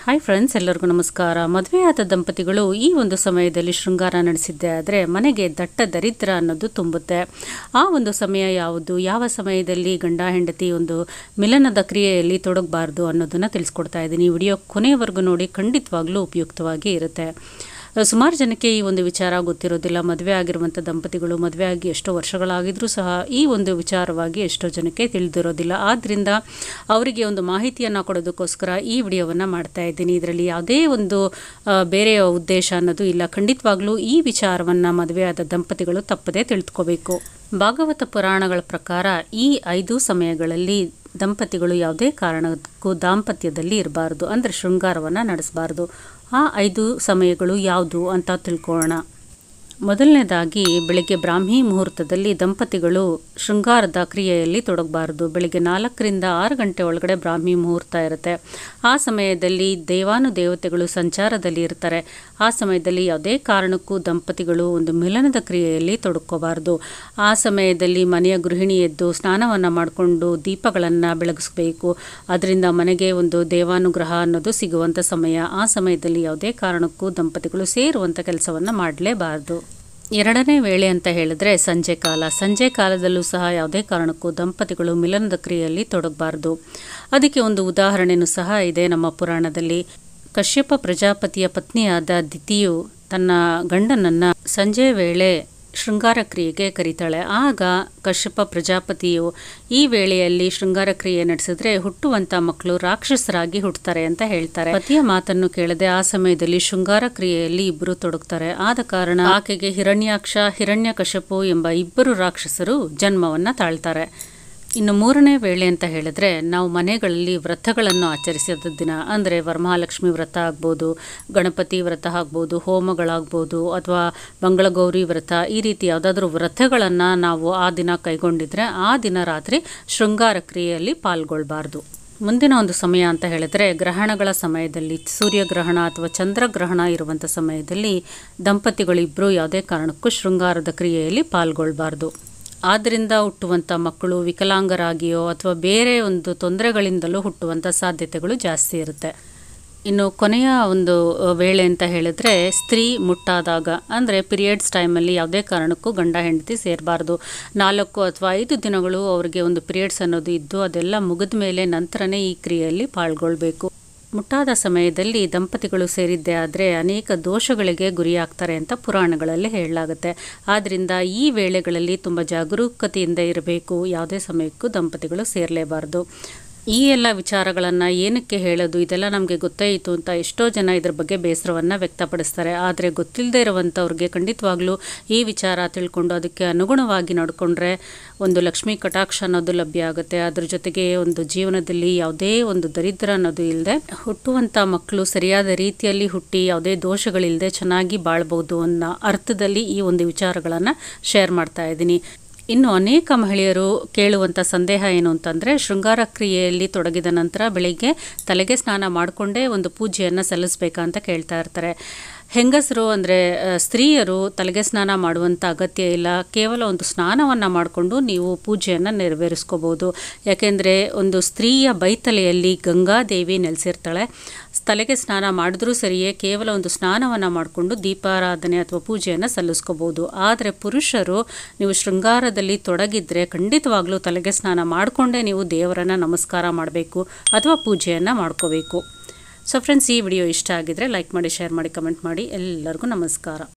hi friends ಎಲ್ಲರಿಗೂ ನಮಸ್ಕಾರ ಮದುವೆಯಾದ ದಂಪತಿಗಳು ಈ ಒಂದು ಸಮಯದಲ್ಲಿ ಶೃಂಗಾರ ನಡೆಸಿದ್ದೆ ಆದರೆ ಮನೆಗೆ ದಟ್ಟ ದರಿದ್ರ ಅನ್ನೋದು ತುಂಬುತ್ತೆ ಆ ಒಂದು ಸಮಯ ಯಾವುದು ಯಾವ ಸಮಯದಲ್ಲಿ ಗಂಡ ಹೆಂಡತಿ ಒಂದು ಮಿಲನದ ಕ್ರಿಯೆಯಲ್ಲಿ ತೊಡಗಬಾರ್ದು ಅನ್ನೋದನ್ನು ತಿಳಿಸ್ಕೊಡ್ತಾ ಇದ್ದೀನಿ ಈ ವಿಡಿಯೋ ಕೊನೆಯವರೆಗೂ ನೋಡಿ ಖಂಡಿತವಾಗ್ಲೂ ಉಪಯುಕ್ತವಾಗಿ ಇರುತ್ತೆ ಸುಮಾರು ಜನಕ್ಕೆ ಈ ಒಂದು ವಿಚಾರ ಗೊತ್ತಿರೋದಿಲ್ಲ ಮದುವೆ ಆಗಿರುವಂಥ ದಂಪತಿಗಳು ಮದುವೆ ಆಗಿ ಎಷ್ಟೋ ವರ್ಷಗಳಾಗಿದ್ರೂ ಸಹ ಈ ಒಂದು ವಿಚಾರವಾಗಿ ಎಷ್ಟೋ ಜನಕ್ಕೆ ತಿಳಿದಿರೋದಿಲ್ಲ ಆದ್ದರಿಂದ ಅವರಿಗೆ ಒಂದು ಮಾಹಿತಿಯನ್ನು ಕೊಡೋದಕ್ಕೋಸ್ಕರ ಈ ವಿಡಿಯೋವನ್ನು ಮಾಡ್ತಾ ಇದ್ದೀನಿ ಇದರಲ್ಲಿ ಯಾವುದೇ ಒಂದು ಆ, ಬೇರೆ ಉದ್ದೇಶ ಅನ್ನೋದು ಇಲ್ಲ ಖಂಡಿತವಾಗ್ಲೂ ಈ ವಿಚಾರವನ್ನು ಮದುವೆಯಾದ ದಂಪತಿಗಳು ತಪ್ಪದೇ ತಿಳಿದುಕೋಬೇಕು ಭಾಗವತ ಪುರಾಣಗಳ ಪ್ರಕಾರ ಈ ಐದು ಸಮಯಗಳಲ್ಲಿ ದಂಪತಿಗಳು ಯಾವುದೇ ಕಾರಣಕ್ಕೂ ದಾಂಪತ್ಯದಲ್ಲಿ ಇರಬಾರ್ದು ಅಂದರೆ ಶೃಂಗಾರವನ್ನು ನಡೆಸಬಾರ್ದು ಆ ಐದು ಸಮಯಗಳು ಯಾವುದು ಅಂತ ತಿಳ್ಕೊಳ್ಳೋಣ ಮೊದಲನೇದಾಗಿ ಬೆಳಗ್ಗೆ ಬ್ರಾಹ್ಮಿ ಮುಹೂರ್ತದಲ್ಲಿ ದಂಪತಿಗಳು ಶೃಂಗಾರದ ಕ್ರಿಯೆಯಲ್ಲಿ ತೊಡಗಬಾರದು ಬೆಳಗ್ಗೆ ನಾಲ್ಕರಿಂದ ಆರು ಗಂಟೆ ಒಳಗಡೆ ಬ್ರಾಹ್ಮಿ ಮುಹೂರ್ತ ಇರುತ್ತೆ ಆ ಸಮಯದಲ್ಲಿ ದೇವಾನು ದೇವತೆಗಳು ಸಂಚಾರದಲ್ಲಿ ಇರ್ತಾರೆ ಆ ಸಮಯದಲ್ಲಿ ಯಾವುದೇ ಕಾರಣಕ್ಕೂ ದಂಪತಿಗಳು ಒಂದು ಮಿಲನದ ಕ್ರಿಯೆಯಲ್ಲಿ ತೊಡಕೋಬಾರ್ದು ಆ ಸಮಯದಲ್ಲಿ ಮನೆಯ ಗೃಹಿಣಿ ಎದ್ದು ಸ್ನಾನವನ್ನು ಮಾಡಿಕೊಂಡು ದೀಪಗಳನ್ನು ಬೆಳಗಿಸ್ಬೇಕು ಅದರಿಂದ ಮನೆಗೆ ಒಂದು ದೇವಾನುಗ್ರಹ ಅನ್ನೋದು ಸಿಗುವಂಥ ಸಮಯ ಆ ಸಮಯದಲ್ಲಿ ಯಾವುದೇ ಕಾರಣಕ್ಕೂ ದಂಪತಿಗಳು ಸೇರುವಂಥ ಕೆಲಸವನ್ನು ಮಾಡಲೇಬಾರ್ದು ಎರಡನೇ ವೇಳೆ ಅಂತ ಹೇಳಿದ್ರೆ ಸಂಜೆ ಕಾಲ ಸಂಜೆ ಕಾಲದಲ್ಲೂ ಸಹ ಯಾವುದೇ ಕಾರಣಕ್ಕೂ ದಂಪತಿಗಳು ಮಿಲನದ ಕ್ರಿಯೆಯಲ್ಲಿ ತೊಡಗಬಾರ್ದು ಅದಕ್ಕೆ ಒಂದು ಉದಾಹರಣೆಯೂ ಸಹ ಇದೆ ನಮ್ಮ ಪುರಾಣದಲ್ಲಿ ಕಶ್ಯಪ ಪ್ರಜಾಪತಿಯ ಪತ್ನಿಯಾದ ದಿತಿಯು ತನ್ನ ಗಂಡನನ್ನ ಸಂಜೆ ವೇಳೆ ಶೃಂಗಾರ ಕ್ರಿಯೆಗೆ ಕರೀತಾಳೆ ಆಗ ಕಶ್ಯಪ ಪ್ರಜಾಪತಿಯು ಈ ವೇಳೆಯಲ್ಲಿ ಶೃಂಗಾರ ಕ್ರಿಯೆ ನಡೆಸಿದ್ರೆ ಹುಟ್ಟುವಂತ ಮಕ್ಕಳು ರಾಕ್ಷಸರಾಗಿ ಹುಟ್ಟುತ್ತಾರೆ ಅಂತ ಹೇಳ್ತಾರೆ ಪತಿಯ ಮಾತನ್ನು ಕೇಳದೆ ಆ ಸಮಯದಲ್ಲಿ ಶೃಂಗಾರ ಕ್ರಿಯೆಯಲ್ಲಿ ಇಬ್ಬರು ತೊಡಗ್ತಾರೆ ಆದ ಕಾರಣ ಆಕೆಗೆ ಹಿರಣ್ಯಾಕ್ಷ ಹಿರಣ್ಯಕಶಪು ಎಂಬ ಇಬ್ಬರು ರಾಕ್ಷಸರು ಜನ್ಮವನ್ನ ತಾಳ್ತಾರೆ ಇನ್ನು ಮೂರನೇ ವೇಳೆ ಅಂತ ಹೇಳಿದ್ರೆ ನಾವು ಮನೆಗಳಲ್ಲಿ ವ್ರತಗಳನ್ನು ಆಚರಿಸಿದ ದಿನ ಅಂದರೆ ವರಮಹಾಲಕ್ಷ್ಮಿ ವ್ರತ ಆಗ್ಬೋದು ಗಣಪತಿ ವ್ರತ ಆಗ್ಬೋದು ಹೋಮಗಳಾಗ್ಬೋದು ಅಥವಾ ಮಂಗಳಗೌರಿ ವ್ರತ ಈ ರೀತಿ ಯಾವುದಾದ್ರೂ ವ್ರತಗಳನ್ನು ನಾವು ಆ ದಿನ ಕೈಗೊಂಡಿದ್ರೆ ಆ ದಿನ ರಾತ್ರಿ ಶೃಂಗಾರ ಕ್ರಿಯೆಯಲ್ಲಿ ಪಾಲ್ಗೊಳ್ಬಾರ್ದು ಮುಂದಿನ ಒಂದು ಸಮಯ ಅಂತ ಹೇಳಿದ್ರೆ ಗ್ರಹಣಗಳ ಸಮಯದಲ್ಲಿ ಸೂರ್ಯಗ್ರಹಣ ಅಥವಾ ಚಂದ್ರಗ್ರಹಣ ಇರುವಂಥ ಸಮಯದಲ್ಲಿ ದಂಪತಿಗಳಿಬ್ಬರು ಯಾವುದೇ ಕಾರಣಕ್ಕೂ ಶೃಂಗಾರದ ಕ್ರಿಯೆಯಲ್ಲಿ ಪಾಲ್ಗೊಳ್ಬಾರ್ದು ಆದ್ದರಿಂದ ಹುಟ್ಟುವಂಥ ಮಕ್ಕಳು ವಿಕಲಾಂಗರಾಗಿಯೋ ಅಥವಾ ಬೇರೆ ಒಂದು ತೊಂದರೆಗಳಿಂದಲೂ ಹುಟ್ಟುವಂಥ ಸಾಧ್ಯತೆಗಳು ಜಾಸ್ತಿ ಇರುತ್ತೆ ಇನ್ನು ಕೊನೆಯ ಒಂದು ಅ, ವೇಳೆ ಅಂತ ಹೇಳಿದ್ರೆ ಸ್ತ್ರೀ ಮುಟ್ಟಾದಾಗ ಅಂದರೆ ಪೀರಿಯಡ್ಸ್ ಟೈಮಲ್ಲಿ ಯಾವುದೇ ಕಾರಣಕ್ಕೂ ಗಂಡ ಹೆಂಡತಿ ಸೇರಬಾರ್ದು ನಾಲ್ಕು ಅಥವಾ ಐದು ದಿನಗಳು ಅವರಿಗೆ ಒಂದು ಪೀರಿಯಡ್ಸ್ ಅನ್ನೋದು ಇದ್ದು ಅದೆಲ್ಲ ಮುಗಿದ ಮೇಲೆ ನಂತರನೇ ಈ ಕ್ರಿಯೆಯಲ್ಲಿ ಪಾಲ್ಗೊಳ್ಬೇಕು ಮುಟ್ಟಾದ ಸಮಯದಲ್ಲಿ ದಂಪತಿಗಳು ಸೇರಿದ್ದೇ ಆದರೆ ಅನೇಕ ದೋಷಗಳಿಗೆ ಗುರಿಯಾಗ್ತಾರೆ ಅಂತ ಪುರಾಣಗಳಲ್ಲಿ ಹೇಳಲಾಗುತ್ತೆ ಆದ್ದರಿಂದ ಈ ವೇಳೆಗಳಲ್ಲಿ ತುಂಬ ಜಾಗರೂಕತೆಯಿಂದ ಇರಬೇಕು ಯಾವುದೇ ಸಮಯಕ್ಕೂ ದಂಪತಿಗಳು ಸೇರಲೇಬಾರ್ದು ಈ ಎಲ್ಲ ವಿಚಾರಗಳನ್ನು ಏನಕ್ಕೆ ಹೇಳೋದು ಇದೆಲ್ಲ ನಮಗೆ ಗೊತ್ತೇ ಇತ್ತು ಅಂತ ಎಷ್ಟೋ ಜನ ಇದ್ರ ಬಗ್ಗೆ ಬೇಸರವನ್ನು ವ್ಯಕ್ತಪಡಿಸ್ತಾರೆ ಆದರೆ ಗೊತ್ತಿಲ್ಲದೆ ಇರುವಂಥವ್ರಿಗೆ ಖಂಡಿತವಾಗ್ಲೂ ಈ ವಿಚಾರ ತಿಳ್ಕೊಂಡು ಅದಕ್ಕೆ ಅನುಗುಣವಾಗಿ ನಡ್ಕೊಂಡ್ರೆ ಒಂದು ಲಕ್ಷ್ಮೀ ಕಟಾಕ್ಷ ಅನ್ನೋದು ಲಭ್ಯ ಆಗುತ್ತೆ ಅದ್ರ ಜೊತೆಗೆ ಒಂದು ಜೀವನದಲ್ಲಿ ಯಾವುದೇ ಒಂದು ದರಿದ್ರ ಅನ್ನೋದು ಇಲ್ಲದೆ ಹುಟ್ಟುವಂಥ ಮಕ್ಕಳು ಸರಿಯಾದ ರೀತಿಯಲ್ಲಿ ಹುಟ್ಟಿ ಯಾವುದೇ ದೋಷಗಳಿಲ್ಲದೆ ಚೆನ್ನಾಗಿ ಬಾಳ್ಬೋದು ಅನ್ನೋ ಅರ್ಥದಲ್ಲಿ ಈ ಒಂದು ವಿಚಾರಗಳನ್ನು ಶೇರ್ ಮಾಡ್ತಾ ಇದ್ದೀನಿ ಇನ್ನು ಅನೇಕ ಮಹಿಳೆಯರು ಕೇಳುವಂಥ ಸಂದೇಹ ಏನು ಅಂತಂದರೆ ಶೃಂಗಾರ ಕ್ರಿಯೆಯಲ್ಲಿ ತೊಡಗಿದ ನಂತರ ಬೆಳಿಗ್ಗೆ ತಲೆಗೆ ಸ್ನಾನ ಮಾಡಿಕೊಂಡೇ ಒಂದು ಪೂಜೆಯನ್ನು ಸಲ್ಲಿಸಬೇಕಾ ಅಂತ ಕೇಳ್ತಾ ಇರ್ತಾರೆ ಹೆಂಗಸರು ಅಂದರೆ ಸ್ತ್ರೀಯರು ತಲೆಗೆ ಸ್ನಾನ ಮಾಡುವಂಥ ಅಗತ್ಯ ಇಲ್ಲ ಕೇವಲ ಒಂದು ಸ್ನಾನವನ್ನು ಮಾಡಿಕೊಂಡು ನೀವು ಪೂಜೆಯನ್ನು ನೆರವೇರಿಸ್ಕೋಬೋದು ಯಾಕೆಂದರೆ ಒಂದು ಸ್ತ್ರೀಯ ಬೈತಲೆಯಲ್ಲಿ ಗಂಗಾದೇವಿ ನೆಲೆಸಿರ್ತಾಳೆ ತಲೆಗೆ ಸ್ನಾನ ಮಾಡಿದ್ರೂ ಸರಿಯೇ ಕೇವಲ ಒಂದು ಸ್ನಾನವನ್ನು ಮಾಡಿಕೊಂಡು ದೀಪಾರಾಧನೆ ಅಥವಾ ಪೂಜೆಯನ್ನು ಸಲ್ಲಿಸ್ಕೋಬೋದು ಆದರೆ ಪುರುಷರು ನೀವು ಶೃಂಗಾರದಲ್ಲಿ ತೊಡಗಿದ್ರೆ ಖಂಡಿತವಾಗ್ಲೂ ತಲೆಗೆ ಸ್ನಾನ ಮಾಡಿಕೊಂಡೇ ನೀವು ದೇವರನ್ನು ನಮಸ್ಕಾರ ಮಾಡಬೇಕು ಅಥವಾ ಪೂಜೆಯನ್ನು ಮಾಡ್ಕೋಬೇಕು ಸೊ ಫ್ರೆಂಡ್ಸ್ ಈ ವಿಡಿಯೋ ಇಷ್ಟ ಆಗಿದ್ರೆ ಲೈಕ್ ಮಾಡಿ ಶೇರ್ ಮಾಡಿ ಕಮೆಂಟ್ ಮಾಡಿ ಎಲ್ಲರಿಗೂ ನಮಸ್ಕಾರ